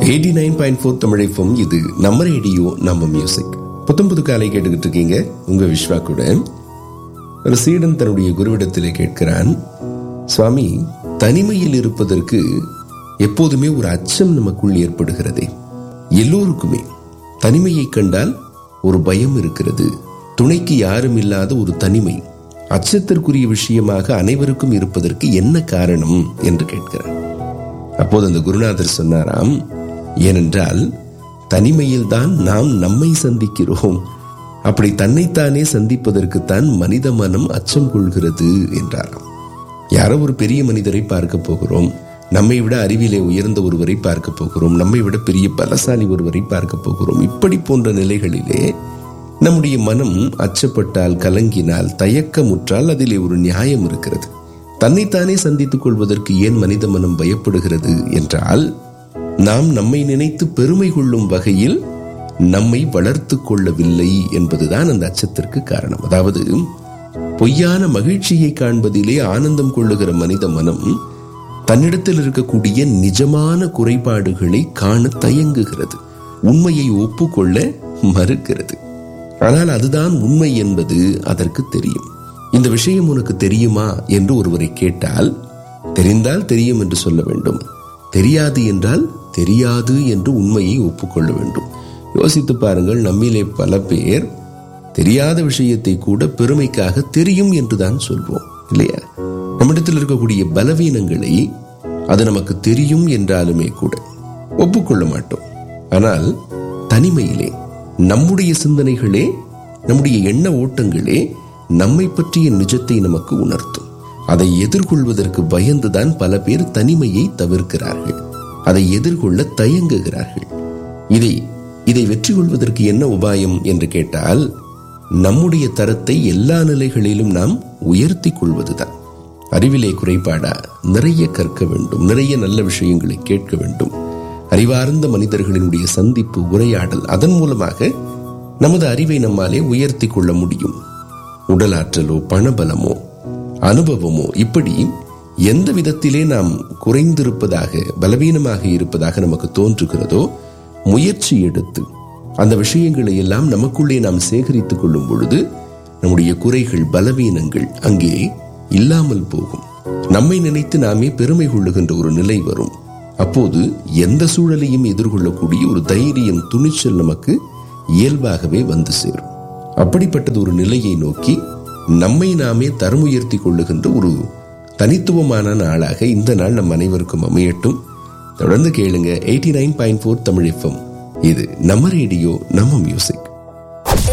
eighty nine point four தமிழைப்பும் இது நம்ம ரேடியோ நம்ம மியூசிக் புத்தம் புது காலை கேட்டுக்கிட்டு இருக்கீங்க உங்க விஸ்வா கூட ஒரு சீடன் தன்னுடைய குருவிடத்திலே கேட்கிறான் சுவாமி தனிமையில் இருப்பதற்கு எப்போதுமே ஒரு அச்சம் நமக்குள் ஏற்படுகிறதே எல்லோருக்குமே தனிமையை கண்டால் ஒரு பயம் இருக்கிறது துணைக்கு யாரும் இல்லாத ஒரு தனிமை அச்சத்திற்குரிய விஷயமாக அனைவருக்கும் இருப்பதற்கு என்ன காரணம் என்று கேட்கிறார் அப்போது அந்த குருநாதர் சொன்னாராம் ஏனென்றால் தனிமையில் தான் நாம் நம்மை சந்திக்கிறோம் அப்படி தன்னைத்தானே சந்திப்பதற்குத்தான் மனித மனம் அச்சம் கொள்கிறது என்றாராம் யாரோ ஒரு பெரிய மனிதரை பார்க்க போகிறோம் நம்மை விட அறிவிலே உயர்ந்த ஒருவரை பார்க்க போகிறோம் நம்மை விட பெரிய பலசாலி ஒருவரை பார்க்க போகிறோம் இப்படி போன்ற நிலைகளிலே நம்முடைய மனம் அச்சப்பட்டால் கலங்கினால் தயக்கமுற்றால் அதிலே ஒரு நியாயம் இருக்கிறது தன்னைத்தானே சந்தித்துக் கொள்வதற்கு ஏன் மனித மனம் பயப்படுகிறது என்றால் நாம் நம்மை நினைத்து பெருமை கொள்ளும் வகையில் நம்மை வளர்த்து கொள்ளவில்லை என்பதுதான் அந்த அச்சத்திற்கு காரணம் அதாவது பொய்யான மகிழ்ச்சியை காண்பதிலே ஆனந்தம் கொள்ளுகிற மனித மனம் தன்னிடத்தில் இருக்கக்கூடிய நிஜமான குறைபாடுகளை காண தயங்குகிறது உண்மையை ஒப்புக்கொள்ள மறுக்கிறது ஆனால் அதுதான் உண்மை என்பது அதற்கு தெரியும் இந்த விஷயம் உனக்கு தெரியுமா என்று ஒருவரை கேட்டால் தெரிந்தால் தெரியும் என்று சொல்ல வேண்டும் தெரியாது என்றால் தெரியாது என்று உண்மையை ஒப்புக்கொள்ள வேண்டும் யோசித்து பாருங்கள் நம்மிலே பல பேர் தெரியாத விஷயத்தை கூட பெருமைக்காக தெரியும் என்றுதான் சொல்வோம் இல்லையா நம்மிடத்தில் இருக்கக்கூடிய பலவீனங்களை அது நமக்கு தெரியும் என்றாலுமே கூட ஒப்புக்கொள்ள மாட்டோம் ஆனால் தனிமையிலே நம்முடைய சிந்தனைகளே நம்முடைய எண்ண ஓட்டங்களே நம்மை பற்றிய நிஜத்தை நமக்கு உணர்த்தும் அதை எதிர்கொள்வதற்கு பயந்துதான் பல பேர் தனிமையை தவிர்க்கிறார்கள் அதை எதிர்கொள்ள தயங்குகிறார்கள் இதை இதை வெற்றி கொள்வதற்கு என்ன உபாயம் என்று கேட்டால் நம்முடைய தரத்தை எல்லா நிலைகளிலும் நாம் உயர்த்தி கொள்வதுதான் அறிவிலே குறைபாடா நிறைய கற்க வேண்டும் நிறைய நல்ல விஷயங்களை கேட்க வேண்டும் அறிவார்ந்த மனிதர்களினுடைய சந்திப்பு உரையாடல் அதன் மூலமாக நமது அறிவை நம்மாலே உயர்த்தி கொள்ள முடியும் உடல் ஆற்றலோ பணபலமோ அனுபவமோ இப்படி எந்த விதத்திலே நாம் குறைந்திருப்பதாக பலவீனமாக இருப்பதாக நமக்கு தோன்றுகிறதோ முயற்சி எடுத்து அந்த விஷயங்களை எல்லாம் நமக்குள்ளே நாம் சேகரித்துக் கொள்ளும் பொழுது நம்முடைய குறைகள் பலவீனங்கள் அங்கே இல்லாமல் போகும் நம்மை நினைத்து நாமே பெருமை கொள்ளுகின்ற ஒரு நிலை வரும் அப்போது எந்த சூழலையும் எதிர்கொள்ளக்கூடிய ஒரு தைரியம் துணிச்சல் நமக்கு இயல்பாகவே வந்து சேரும் அப்படிப்பட்டது ஒரு நிலையை நோக்கி நம்மை நாமே தரம் உயர்த்தி கொள்ளுகின்ற ஒரு தனித்துவமான நாளாக இந்த நாள் நம் அனைவருக்கும் அமையட்டும் தொடர்ந்து கேளுங்க eighty nine point four Tamil F M இது நம்ம ரேடியோ நம்ம மியூசிக்